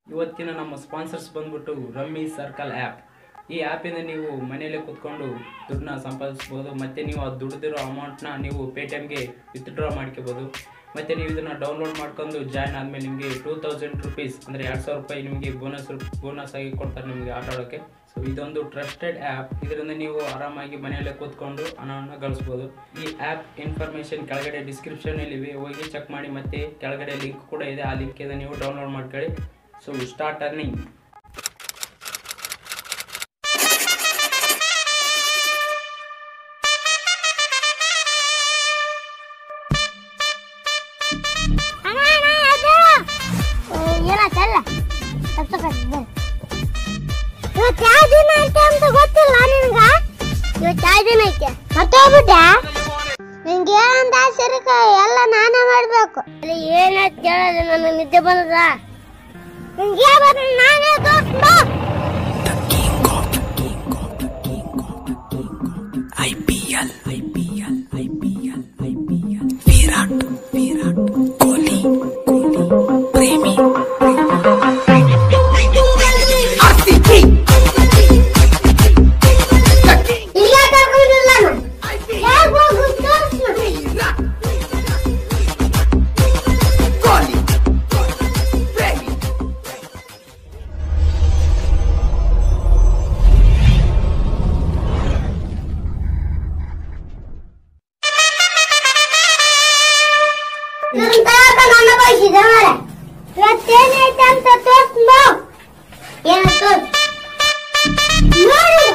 ಇವತ್ತಿನ ನಮ್ಮ ಸ್ಪಾನ್ಸರ್ಸ್ ಬಂದ್ಬಿಟ್ಟು ರಮ್ಮಿ ಸರ್ಕಲ್ ಆ್ಯಪ್ ಈ ಆ್ಯಪಿಂದ ನೀವು ಮನೆಯಲ್ಲೇ ಕೂತ್ಕೊಂಡು ದುಡ್ಡನ್ನ ಸಂಪಾದಿಸ್ಬೋದು ಮತ್ತು ನೀವು ಆ ದುಡ್ದಿರೋ ಅಮೌಂಟ್ನ ನೀವು ಪೇ ಟಿ ಎಮ್ಗೆ ವಿತ್ಡ್ರಾ ಮಾಡ್ಕೋಬೋದು ಮತ್ತು ನೀವು ಇದನ್ನು ಡೌನ್ಲೋಡ್ ಮಾಡ್ಕೊಂಡು ಜಾಯ್ನ್ ಆದಮೇಲೆ ನಿಮಗೆ ಟೂ ತೌಸಂಡ್ ರುಪೀಸ್ ಅಂದರೆ ಎರಡು ಸಾವಿರ ರೂಪಾಯಿ ನಿಮಗೆ ಬೋನಸ್ ಬೋನಸ್ ಆಗಿ ಕೊಡ್ತಾರೆ ನಿಮಗೆ ಆಟ ಆಡೋಕ್ಕೆ ಸೊ ಇದೊಂದು ಟ್ರಸ್ಟೆಡ್ ಆ್ಯಪ್ ಇದರಿಂದ ನೀವು ಆರಾಮಾಗಿ ಮನೆಯಲ್ಲೇ ಕೂತ್ಕೊಂಡು ಹಣವನ್ನು ಗಳಿಸ್ಬೋದು ಈ ಆ್ಯಪ್ ಇನ್ಫಾರ್ಮೇಷನ್ ಕೆಳಗಡೆ ಡಿಸ್ಕ್ರಿಪ್ಷನಲ್ಲಿ ಇವೆ ಹೋಗಿ ಚೆಕ್ ಮಾಡಿ ಮತ್ತೆ ಕೆಳಗಡೆ ಲಿಂಕ್ ಕೂಡ ಇದೆ ಆ ಲಿಂಕಿಂದ ನೀವು ಡೌನ್ಲೋಡ್ ಮಾಡ್ಕೊಳ್ಳಿ ಸೊ ಸ್ಟಾರ್ಟ್ ಅರ್ನಿಂಗ್ ಅಣ್ಣ ಅಣ್ಣ ಅದು ಏನ ಚಲ್ಲ ತಪ್ಸಕ್ಕಾಗ್ತದೆ ಇವತ್ತು ಯಾವ ದಿನ ಐತೆ ಅಂತ ಗೊತ್ತಿಲ್ಲ ನಿನ್ಗ ಇವತ್ತು ಯಾವ ದಿನ ಐತೆ ಮತ್ತೆ ಹೋಗ್ಬಿಟ್ಟ ನಿಂಗೆ ಏನಂತ ಆಸರಿಕ ಎಲ್ಲ ನಾನೇ ಮಾಡ್ಬೇಕು ಅಲ್ಲಿ ಏನಾಯ್ತು ಕೇಳೋದು ನನಗೆ ನಿದ್ದೆ ಬಂದದ ನಿಂಗೆ ಬಂದ್ರೆ ನಾನೇ ದೋಸ್ತ IPL, IPL, IPL, IPL. Virat, Virat, Kohli, Kohli, Premi, RCB, ಇಲ್ಲ ಕರ್ಕೊಂಡಿಲ್ಲ ನಾನು ಯಾಕೆ ಹೋಗು ತೋರ್ಸು Kohli, Premi. ನನ್ನ ತನಕ ನನ್ನ ಬಯಸಿದ ಮಾರೆ ಇವತ್ತೇನೈತೆ ಅಂತ ತೋರ್ಸ್ಬ ಏನ ತೋರ್ಸ್ ನೋಡು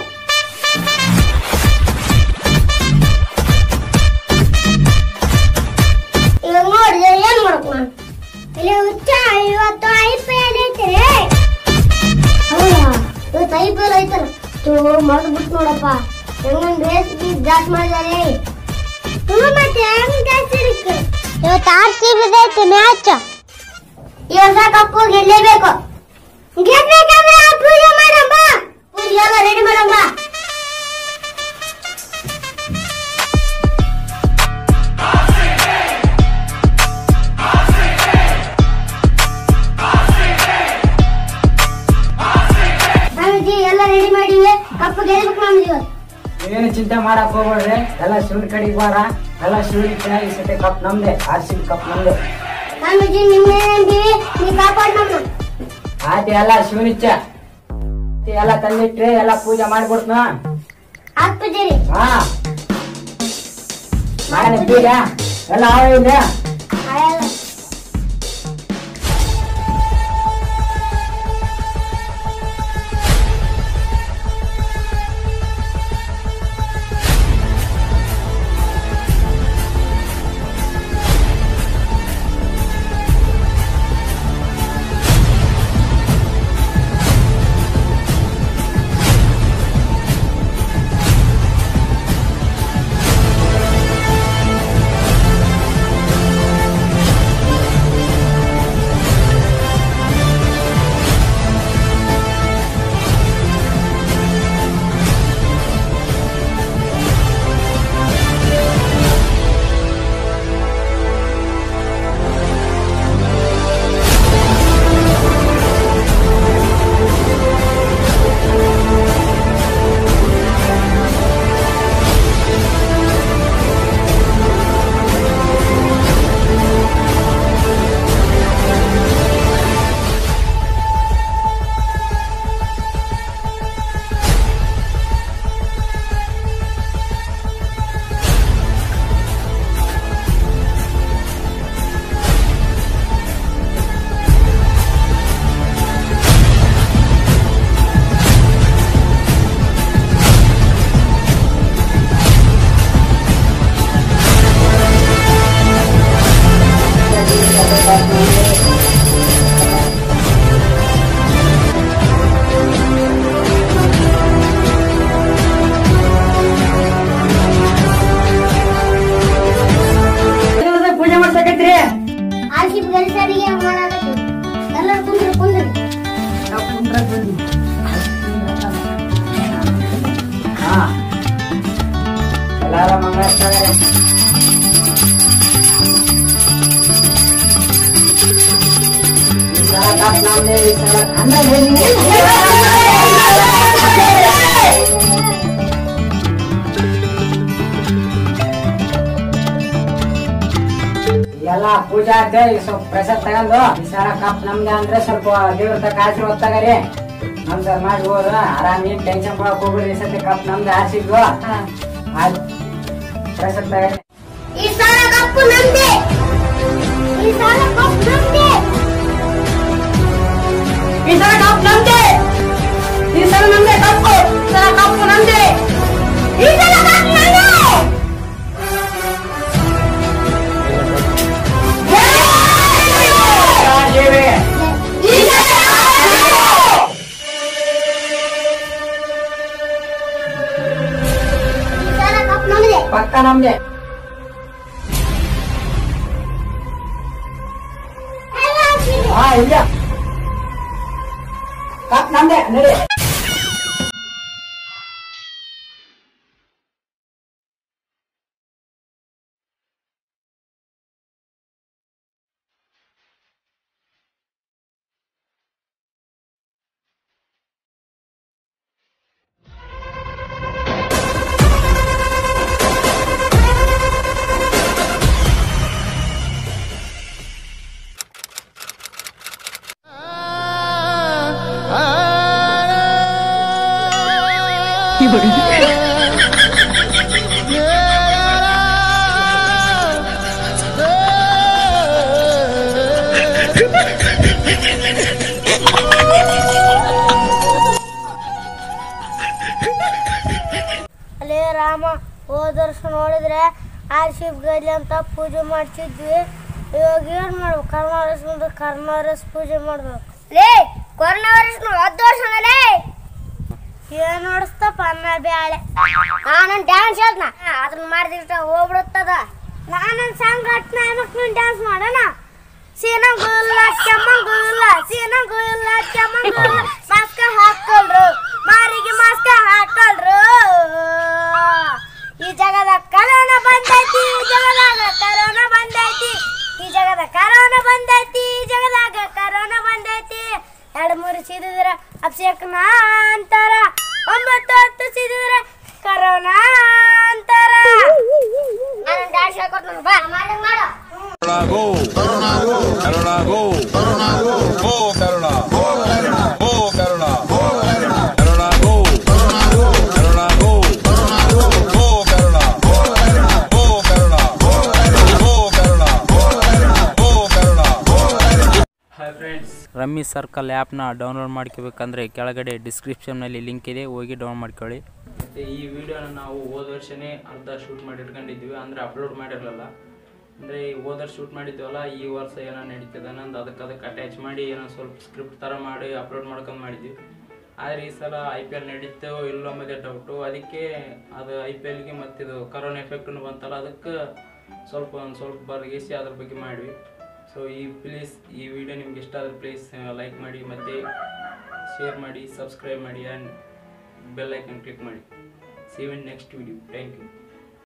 ಇವಾಗ ನೋಡಿದ್ರೆ ಏನ್ ಮಾಡಕ್ ನಾನು ಇಲ್ಲಿ ಹುಚ್ಚ ಇವತ್ತು ಐ ಪಿ ಎಲ್ ಐತೆ ಹೌದಾ ಇವತ್ತು ಐ ಪಿ ಎಲ್ ಐತಲ್ಲ ತೋ ಮರ್ದು ಬಿಟ್ಟು ನೋಡಪ್ಪ ಹೆಂಗನ್ ರೇಸ್ ಜಾಸ್ತಿ ಮಾಡಿದಾರೆ ಹ್ಞೂ ಮತ್ತೆ ಹೆಂಗ್ ಜಾಸ್ತಿ ಇருக்கு ಇವತ್ತು ಆರ್ ಸಿ ಬಿ ಐತೆ ಮ್ಯಾಚ್ ಈ ವರ್ಷ ಕಪ್ಪು ಗೆಲ್ಲೇಬೇಕು ಗೆಲ್ಬೇಕಂದ್ರೆ ಪೂಜೆ ಮಾಡಮ್ಮ ಪೂಜೆ ಎಲ್ಲ ರೆಡಿ ಮಾಡಮ್ಮ ಸ್ವಾಮೀಜಿ ಎಲ್ಲ ರೆಡಿ ಮಾಡಿವೆ ಕಪ್ಪು ಗೆಲ್ಬೇಕು ನಮ್ದು ಇವತ್ತು ಏನು ಚಿಂತೆ ಮಾಡಕ್ ಹೋಗ್ಬೇಡ್ರಿ ಎಲ್ಲ ಶಿವನ್ ಕಡೆಗೆ ಬಾರ ಎಲ್ಲ ಶಿವನ್ ಚೆನ್ನಾಗಿ ಸತೆ ಕಪ್ ನಮ್ದೆ ಆರ್ ಸಿ ಕಪ್ ನಮ್ದೆ ಸ್ವಾಮೀಜಿ ನಿಮ್ಗೆ ನಂಬಿವಿ ನೀ ಕಾಪಾಡ್ ನಮ್ಮ ಆಯ್ತು ಎಲ್ಲ ಶಿವನ್ ಇಚ್ಛೆ ಎಲ್ಲ ತಂದಿಟ್ರಿ ಎಲ್ಲ ಪೂಜೆ ಮಾಡ್ಬಿಡ್ತನ ಆತ್ ಪೂಜಾರಿ ಹಾ ಮಾಡಿ ಬೀಗ ಎಲ್ಲ ಆವಿದೆ ಆಯಲ್ಲ ಪೂಜೆ ಮಾಡ್ಸಕೈತ್ರಿ ಆರ್ಸಿ ಗೆಲ್ಸರಿಗೆ ಮಾಡಾಕತ್ತೀವಿ ಎಲ್ಲರೂ ಕುಂದ್ರಿ ಕುಂದ್ರಿ ಹಾ ಎಲ್ಲಾರ ಮಂಗಳ ಕಪ್ ನಮ್ದೆ ನಮ್ದೇ ಈ ಸಲ ಅಂದ್ರೆ ಎಲ್ಲ ಪೂಜಾ ಆಯ್ತು ಈಗ ಸ್ವಲ್ಪ ಪ್ರಸಾದ್ ತಗೊಂಡು ಈ ಸಲ ಕಪ್ ನಮ್ದೆ ಅಂದ್ರೆ ಸ್ವಲ್ಪ ದೇವ್ರ ತಕ್ಕ ಆಶೀರ್ವಾದ ತಗರಿ ನಮ್ ಸರ್ ಮಾಡಿ ಹೋದ್ರ ಆರಾಮ್ ಏನ್ ಟೆನ್ಷನ್ ಮಾಡಕ್ ಹೋಗ್ಬಿಡ್ರಿ ಈ ಸತಿ ಕಪ್ ನಮ್ದು ಆರ್ಸಿದ್ವು ಆಯ್ತು ಪ್ರಸಾದ್ ತಗರಿ ಈ ಸಲ ಕಪ್ಪು ನಮ್ದೆ ಈ ಸಲ ಕಪ್ಪು ನಮ್ದೆ ಈ ಸಲ ಕಪ್ಪು ನಮ್ದೆ ಈ ಸಲ ನಮ್ದೆ ಕಪ್ಪು ಈ ಸಲ ಕಪ್ಪು ನಮ್ದೆ ಈ ಸಲ ಕಪ್ಪು ನಮ್ದೆ ಈ ಸಲ ಈ ಸಲ ಕಪ್ಪು ನಮ್ದೆ ಪಕ್ಕ ನಮ್ದೆ ಹಾ ಇಲ್ಲ ಕಪ್ ನಮ್ದೆ ನಡಿ ಅಲ್ಲೇ ರಾಮ ಹೋದ ವರ್ಷ ನೋಡಿದ್ರೆ ಆರ್ ಶಿಪ್ ಗಲ್ಲಿ ಅಂತ ಪೂಜೆ ಮಾಡ್ತಿದ್ವಿ ಇವಾಗ ಏನ್ ಮಾಡ್ಬೇಕು ಕರ್ನಾರಸ್ ಮುಂದೆ ಕರ್ನಾರಸ್ ಪೂಜೆ ಮಾಡ್ಬೇಕು ಲೇ ಕರ್ನಾರಸ್ ಹತ್ತು ವರ್ಷನಲ್ಲೇ ಏನ್ ನೋಡಿಸ್ತಪ್ಪ ಅನ್ನ ಬ್ಯಾಳೆ ನಾನು ಡ್ಯಾನ್ಸ್ ಹೇಳ್ದ ಅದನ್ನ ಮಾಡಿದ್ರೆ ಹೋಗ್ಬಿಡುತ್ತದ ನಾನೊಂದು ಸಾಂಗ್ ಹಟ್ನ ಮಕ್ಳು ಡ್ಯಾನ್ಸ್ ಮಾಡೋಣ ಸೀನಂಗುಲ್ಲ ಕೆಮ್ಮಂಗುಲ್ಲ ಸೀನಂಗುಲ್ಲ ಕೆಮ್ಮಂಗುಲ್ಲ ಮಾಸ್ಕ ಹಾಕೊಳ್ರು ಮಾರಿಗೆ ಮಾಸ್ಕ ಹಾಕೊಳ್ರು ಈ ಜಗದ ಕರೋನಾ ಬಂದೈತಿ ಈ ಜಗದಾಗ ಕರೋನಾ ಬಂದೈತಿ ಈ ಜಗದ ಕರೋನಾ ಬಂದೈತಿ ಈ ಜಗದಾಗ ಕರೋನಾ ಬಂದೈತಿ ಎರಡು ಮೂರು ಸಿದಿದ್ರ ಅಭಿಷೇಕನ ಅಂತಾರ ಒಂಬತ್ತು ಹತ್ತು ಸಿದಿದ್ರ ಕರೋನಾ ಅಂತಾರ ನಾನು ಡ್ಯಾನ್ಸ್ ಹೇಳ್ಕೊಡ್ತೀನಿ ಬಾ ಮಾಡು Go, Karuna, go, Karuna, go, Karuna, go, go, Karuna, go, Karuna, go, Karuna, go, Karuna, go, Karuna, go, Karuna, go, Karuna, go, go, Karuna, go, Karuna, go, Karuna, go, Karuna, go, Karuna, go, Karuna. Hi friends rummy circle ಆ್ಯಪ್ನ download ಮಾಡ್ಕೋಬೇಕಂದ್ರೆ ಕೆಳಗಡೆ ಡಿಸ್ಕ್ರಿಪ್ಷನ್ನಲ್ಲಿ link ಇದೆ ಹೋಗಿ down ಮಾಡ್ಕೊಳ್ಳಿ ಮತ್ತು ಈ ವಿಡಿಯೋನ ನಾವು ಹೋದ ವರ್ಷನೇ ಅರ್ಧ ಶೂಟ್ ಮಾಡಿ ಇಟ್ಕೊಂಡಿದ್ವಿ ಅಂದರೆ ಅಪ್ಲೋಡ್ ಮಾಡಿರಲಿಲ್ಲ ಅಂದರೆ ಹೋದ ವರ್ಷ ಶೂಟ್ ಮಾಡಿದ್ವಲ್ಲ ಈ ವರ್ಷ ಏನೋ ನಡೀತದೆ ಅನ್ನೋದು ಅದಕ್ಕೆ ಅದಕ್ಕೆ ಅಟ್ಯಾಚ್ ಮಾಡಿ ಏನೋ ಸ್ವಲ್ಪ ಸ್ಕ್ರಿಪ್ಟ್ ಥರ ಮಾಡಿ ಅಪ್ಲೋಡ್ ಮಾಡ್ಕೊಂಡು ಮಾಡಿದ್ವಿ ಆದರೆ ಈ ಸಲ ಐ ಪಿ ಎಲ್ ನಡೀತೋ ಇಲ್ಲೋ ಅನ್ನೋದೇ ಡೌಟು ಅದಕ್ಕೆ ಅದು ಐ ಪಿ ಎಲ್ಗೆ ಮತ್ತಿದು ಕರೋನಾ ಎಫೆಕ್ಟ್ನು ಬಂತಲ್ಲ ಅದಕ್ಕೆ ಸ್ವಲ್ಪ ಒಂದು ಸ್ವಲ್ಪ ಬರಗಿಸಿ ಅದ್ರ ಬಗ್ಗೆ ಮಾಡಿವಿ ಸೊ ಈ ಪ್ಲೀಸ್ ಈ ವಿಡಿಯೋ ನಿಮ್ಗೆ ಇಷ್ಟ ಆದರೆ ಪ್ಲೀಸ್ ಲೈಕ್ ಮಾಡಿ ಮತ್ತು ಶೇರ್ ಮಾಡಿ ಸಬ್ಸ್ಕ್ರೈಬ್ ಮಾಡಿ ಆ್ಯಂಡ್ ಬೆಲ್ ಐಕನ್ ಕ್ಲಿಕ್ ಮಾಡಿ see in next video thank you